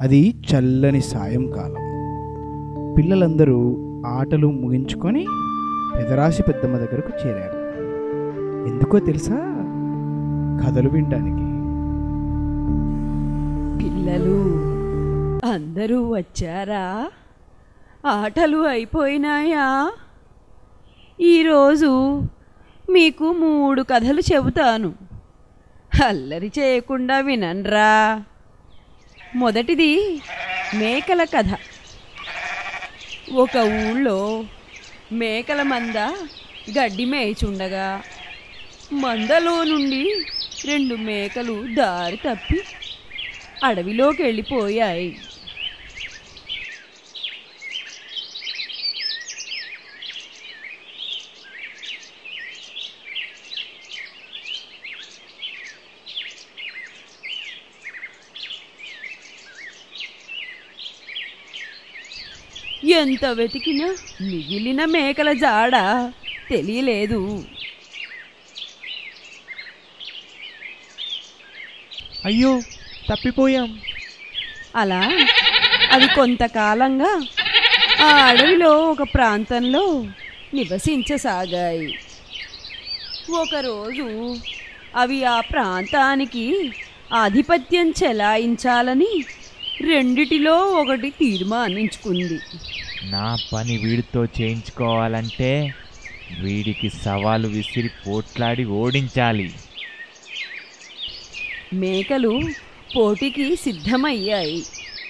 అది చల్లని సాయంకాలం పిల్లలందరూ ఆటలు ముగించుకొని పెదరాశి పెద్దమ్మ దగ్గరకు చేరారు ఎందుకో తెలుసా కథలు వినడానికి పిల్లలు అందరూ వచ్చారా ఆటలు అయిపోయినాయా ఈరోజు మీకు మూడు కథలు చెబుతాను అల్లరి చేయకుండా వినండ్రా మొదటిది మేకల కథ ఒక ఊళ్ళో మేకల మంద గడ్డి మేయిచుండగా మందలో నుండి రెండు మేకలు దారి తప్పి అడవిలోకి వెళ్ళిపోయాయి ఎంత వెతికినా మిగిలిన మేకల జాడ తెలియలేదు అయ్యో తప్పిపోయాం అలా అవి కొంతకాలంగా ఆ అడవిలో ఒక ప్రాంతంలో నివసించసాగాయి ఒకరోజు అవి ఆ ప్రాంతానికి ఆధిపత్యం చెలాయించాలని రెండిటిలో ఒకటి తీర్మానించుకుంది నా పని వీడితో చేయించుకోవాలంటే వీడికి సవాలు విసిరి పోట్లాడి ఓడించాలి మేకలు పోటీకి సిద్ధమయ్యాయి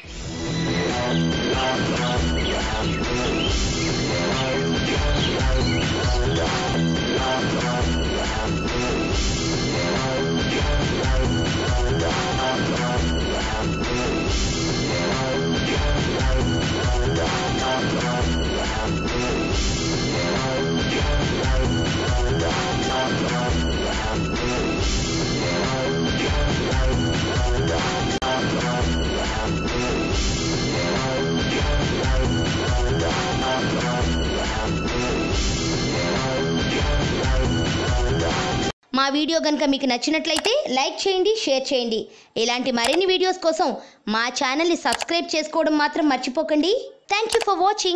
మా వీడియో కనుక మీకు నచ్చినట్లయితే లైక్ చేయండి షేర్ చేయండి ఇలాంటి మరిన్ని వీడియోస్ కోసం మా ఛానల్ని సబ్స్క్రైబ్ చేసుకోవడం మాత్రం మర్చిపోకండి థ్యాంక్ యూ ఫర్ వాచింగ్